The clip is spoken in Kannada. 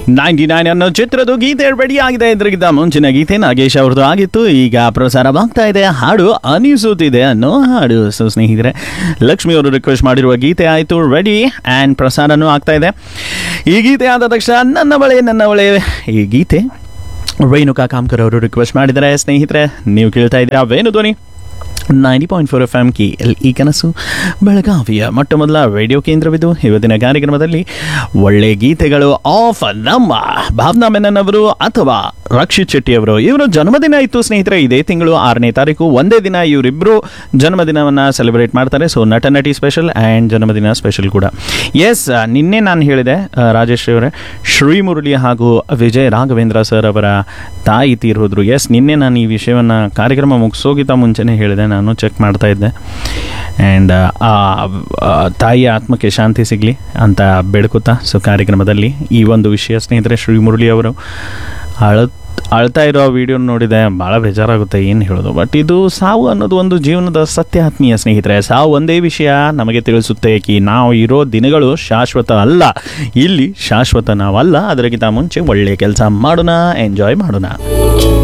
ನೈಂಟಿ ನೈನ್ ಅನ್ನೋ ಚಿತ್ರದ ಗೀತೆ ರೆಡಿ ಆಗಿದೆ ಇದ್ರಿಗಿಂತ ಮುಂಚಿನ ಗೀತೆ ನಾಗೇಶ್ ಅವ್ರದ್ದು ಆಗಿತ್ತು ಈಗ ಪ್ರಸಾರವಾಗ್ತಾ ಇದೆ ಹಾಡು ಅನಿಸುತ್ತಿದೆ ಅನ್ನೋ ಹಾಡು ಸೊ ಸ್ನೇಹಿತರೆ ಲಕ್ಷ್ಮಿ ಅವರು ರಿಕ್ವೆಸ್ಟ್ ಮಾಡಿರುವ ಗೀತೆ ಆಯಿತು ರೆಡಿ ಆ್ಯಂಡ್ ಪ್ರಸಾರನೂ ಆಗ್ತಾ ಇದೆ ಈ ಗೀತೆ ಆದ ತಕ್ಷಣ ನನ್ನ ಬಳೆ ನನ್ನ ಬಳೆ ಈ ಗೀತೆ ರೇಣುಕಾ ಕಾಮ್ಕರ್ ಅವರು ರಿಕ್ವೆಸ್ಟ್ ಮಾಡಿದ್ದಾರೆ ಸ್ನೇಹಿತರೆ ನೀವು ಕೇಳ್ತಾ ಇದ್ದೀರಾ Venu Dhwani ninety point four F M K L ಈ ಕನಸು ಬೆಳಗಾವಿಯ ಮೊಟ್ಟ ಮೊದಲ ರೇಡಿಯೋ ಕೇಂದ್ರವಿದು ಇವತ್ತಿನ ಕಾರ್ಯಕ್ರಮದಲ್ಲಿ ಒಳ್ಳೆ ಗೀತೆಗಳು ಆಫ್ ನಮ್ಮ ಭಾವನಾ ಮೆನನ್ ಅವರು ಅಥವಾ ರಕ್ಷಿತ್ ಶೆಟ್ಟಿ ಅವರು ಇವರ ಜನ್ಮದಿನ ಇತ್ತು ಸ್ನೇಹಿತರೆ ಇದೇ ತಿಂಗಳು ಆರನೇ ತಾರೀಕು ಒಂದೇ ದಿನ ಇವರಿಬ್ಬರು ಜನ್ಮದಿನವನ್ನು ಸೆಲೆಬ್ರೇಟ್ ಮಾಡ್ತಾರೆ ಸೊ ನಟ ನಟಿ ಸ್ಪೆಷಲ್ ಆ್ಯಂಡ್ ಜನ್ಮದಿನ ಸ್ಪೆಷಲ್ ಕೂಡ ಎಸ್ ನಿನ್ನೆ ನಾನು ಹೇಳಿದೆ ಆ, ರಾಜೇಶ್ ಅವರೇ ಶ್ರೀ ಮುರಳಿ ಹಾಗೂ ವಿಜಯ್ ರಾಘವೇಂದ್ರ ಸರ್ ಅವರ ತಾಯಿ ತೀರೋದ್ರು ಎಸ್ ನಿನ್ನೆ ನಾನು ಈ ವಿಷಯವನ್ನು ಕಾರ್ಯಕ್ರಮ ಮುಗಿಸೋಗಿಂತ ಮುಂಚೆನೇ ಹೇಳಿದೆ ನಾನು ಚೆಕ್ ಮಾಡ್ತಾ ಇದ್ದೆ ಆ್ಯಂಡ್ ತಾಯಿಯ ಆತ್ಮಕ್ಕೆ ಶಾಂತಿ ಸಿಗಲಿ ಅಂತ ಬೇಡ್ಕೊತಾ ಸೊ ಕಾರ್ಯಕ್ರಮದಲ್ಲಿ ಈ ಒಂದು ವಿಷಯ ಸ್ನೇಹಿತರೆ ಶ್ರೀ ಮುರಳಿ ಅವರು ಅಳ ಅಳ್ತಾ ಇರೋ ವಿಡಿಯೋ ನೋಡಿದೆ ಭಾಳ ಬೇಜಾರಾಗುತ್ತೆ ಏನು ಹೇಳೋದು ಬಟ್ ಇದು ಸಾವು ಅನ್ನೋದು ಒಂದು ಜೀವನದ ಸತ್ಯ ಆತ್ಮೀಯ ಸ್ನೇಹಿತರೆ ಸಾವು ಒಂದೇ ವಿಷಯ ನಮಗೆ ತಿಳಿಸುತ್ತೆ ಕಿ ನಾವು ಇರೋ ದಿನಗಳು ಶಾಶ್ವತ ಅಲ್ಲ ಇಲ್ಲಿ ಶಾಶ್ವತ ನಾವಲ್ಲ ಅದಕ್ಕಿಂತ ಮುಂಚೆ ಒಳ್ಳೆಯ ಕೆಲಸ ಮಾಡೋಣ ಎಂಜಾಯ್ ಮಾಡೋಣ